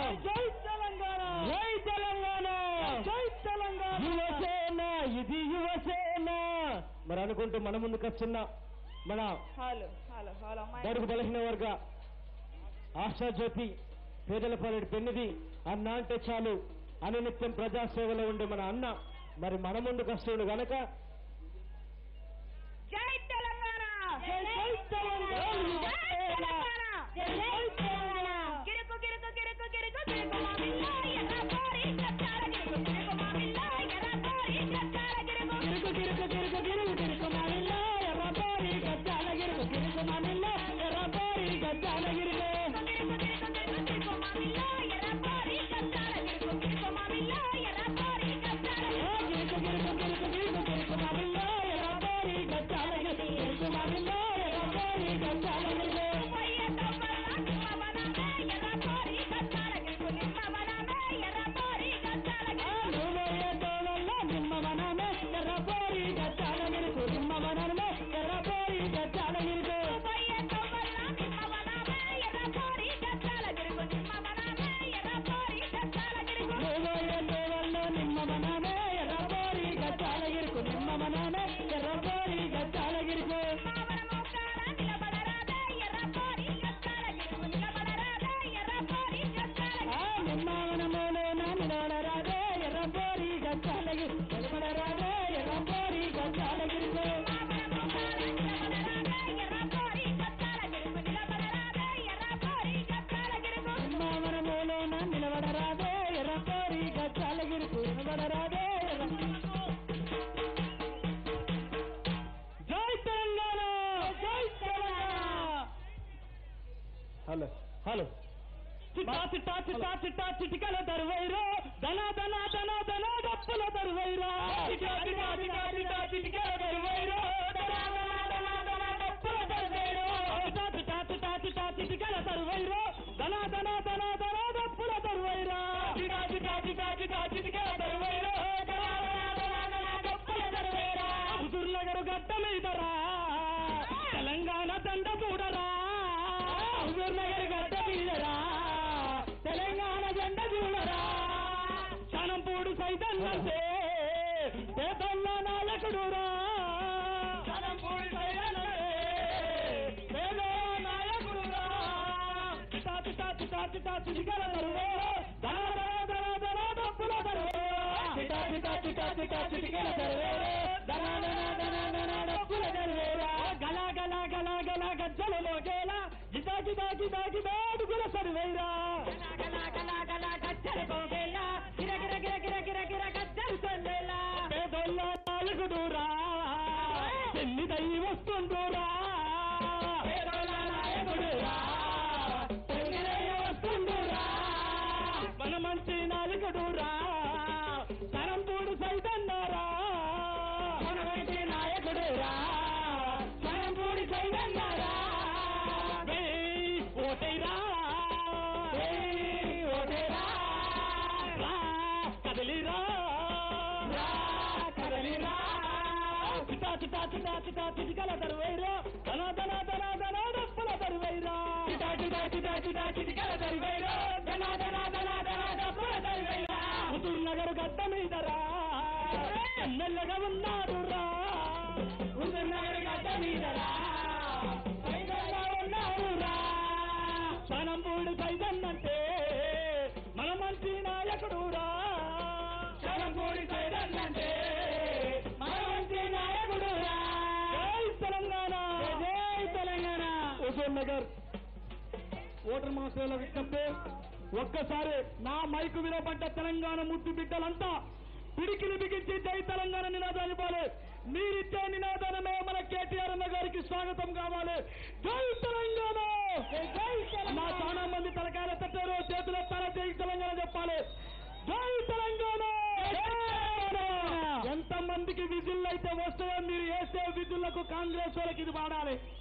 జై తెలంగాణ జై తెలంగాణ జై తెలంగాణ యువసేన ఇది యువసేన మరి అనుకుంటూ మన ముందుకు వస్తున్న మన హలో హలో హలో బడుగు బలహీన వర్గ ఆశాజ్యోతి పేదల పాలెడు పెన్నిది అన్న అంటే చాలు అనునిత్యం ప్రజాసేవలో ఉండే మన అన్న మరి మన ముందుకు వస్తుండు గనక జై తెలంగాణ జై తెలంగాణ. జై తెలంగాణ జై తెలంగాణ గిరుకు గిరుకు గిరుకు గిరుకు గిరుకు మామిల్లా ఎర్ర కోరి కచ్చాల గిరుకు గిరుకు మామిల్లా ఎర్ర కోరి కచ్చాల గిరుకు గిరుకు గిరుకు గిరుకు గిరుకు గిరుకు మామిల్ల ఎర్ర పోరి గజ్జాల గిరుకు గిరుకు మామిల్ల ఎర్ర పోరి గజ్జాల గిరుకు గిరుకు గిరుకు గిరుకు గిరుకు మామిల్లా ఎర్ర కోరి కచ్చాల గిరుకు గిరుకు మామిల్లా ఎర్ర కోరి కచ్చాల ఓ గిరుకు గిరుకు గిరుకు గిరుకు గిరుకు మామిల్ల ఎర్ర పోరి గజ్జాల గిరుకు గిరుకు మామిల్ల ఎర్ర పోరి గజ్జాల గిరుకు పోయే తవ్వల్ల నిమ్మ వనమే ఎర్ర కోరి కచ్చాల గిరుకు నిమ్మ వనమే ఎర్ర కోరి కచ్చాల గిరుకు నువ్వే తోడల్ల నిమ్మ వనమే ఎర్ర పోరి గజ్జాల గిరుకు నిమ్మ వనమే ఎర్ర పోరి గజ్జాల గిరుకు పోయే తవ్వల్ల నిమ్మ వనమే ఎర్ర కోరి కచ్చాల గిరుకు నిమ్మ వనమే ఎర్ర కోరి కచ్చాల గిరుకు నువ్వే తోడల్ల నిమ్మ వనమే ఎర్ర పోరి గజ్జాల గిరుకు నిమ్మ వనమే ఎర్ర పోరి గజ్జాల గిరుకు మావన మోకాల నిలబడరాదే ఎర్ర కోరి కచ్చాల గిరుకు నిలబడరాదే ఎర్ర కోరి కచ్చాల ఆ నిమ్మవనములోన నిలవడరాదే ఎర్ర పోరి గచ్చాలగి నిలబడరాదే ఎర్ర పోరి గచ్చాలగిరికు మావన మోకాల నిలబడరాదే ఎర్ర కోరి కచ్చాల గిరుకు నిలబడరాదే ఎర్ర కోరి కచ్చాల గిరుకు నిమ్మవనములోన నిలబడరాదే ఎర్ర పోరి గచ్చాలగిరికు నిలబడరాదే ఎర్ర జై తెలంగాణ జై తెలంగాణ హలో హలో చిట్టా చిట్టా చిట్టా చిట్టా చిటికల దరువైరో ధన ధన ధన ధన డప్పుల దరువైరా చిట్టా చిట్టా చిట్టా చిట్టా చిటికల దరువైరో ధన ధన ధన ధన డప్పుల దరువైరో చిట్టా చిట్టా చిట్టా చిట్టా చిటికల దరువైరో ధన ధన ధన ధన డప్పుల దరువైరా చిట్టా చిట్టా చిట్టా చిట్టా చిటికల దరువైరో ధన ధన ధన ధన డప్పుల దరువైరా హుజూర్నగర్ గడ్డ మీదరా తెలంగాణ దండ చూడరా హుజూర్నగర్ గడ్డ మీదరా తెలంగాణ జెండ చూడరా క్షణంపూడు సైతన్యంటే పేదల్ల నాయకుడురా క్షణంపూడి సైతన్యతే పేదల నాయకుడురా తాతి తాతి తాతి తాతి దిగల దరువే ధన ధన ధన ధన డబ్బుల దరువే తాతి తాతి తాతి తాతి దిగల దరువే ధన ధన ధన ధన డబ్బుల దరువేరా గల గల గల గల గజ్జలలో గేల గిదా గిదా గిదా గిదా అడుగుల సరివేరా గల గల గల గజ్జల కోగేల గిర గిర గిర గిర గిర గిర గజ్జలు సొల్లేల పేదోళ్ళ నాయకుడురా పెళ్లి దై వస్తుండురా పేదోళ్ళ నాయకుడురా పెళ్లి దై వస్తుండురా మన మంచి నాయకుడురా తరంపూడు సైతన్నారా మన మంచి నాయకుడురా తరంపూడి సైతన్నారా వేయ్ ఓటైరా వేయ్ ఓటైరా రా కదలిరా రా కదలిరా చిటా చిటా చిటా చిటా చిటికల దరువైరా ధన ధన ధన ధన డప్పుల దరువైరా చిటా చిటా చిటా చిటా చిటికల దరువైరా ధన ధన ధన ధన డప్పుల దరువైరా హుజూర్ నగర్ గడ్డ మీదరా ఎమ్మెల్యేగా ఉన్నాడు రా హుజూర్ నగర్ గడ్డ మీదరా పైదల్లా ఉన్నాడు రా పనంపూడి సైదన్నంటే మన మంచి నాయకుడు రా పనంపూడి సైదన్నంటే మన మంచి నాయకుడు రా జై తెలంగాణ జై తెలంగాణ హుజూర్ నగర్ ఓటర్ మాస్టర్ల విజ్ఞప్తి ఒక్కసారి నా మైకు వినపడ్డ తెలంగాణ ముద్దు బిడ్డలంతా పిడికిలు బిగించి జై తెలంగాణ నినాదాలు ఇవ్వాలి మీరిచ్చే నినాదానమే మన కేటీఆర్ అన్న గారికి స్వాగతం కావాలి జై తెలంగాణ నా చాలా మంది తలకాయలు తట్టారు చేతులు ఎత్తారా జై తెలంగాణ చెప్పాలి జై తెలంగాణ ఎంత మందికి విధులు అయితే వస్తాయో మీరు వేసే విధులకు కాంగ్రెస్ వాళ్ళకి ఇది వాడాలి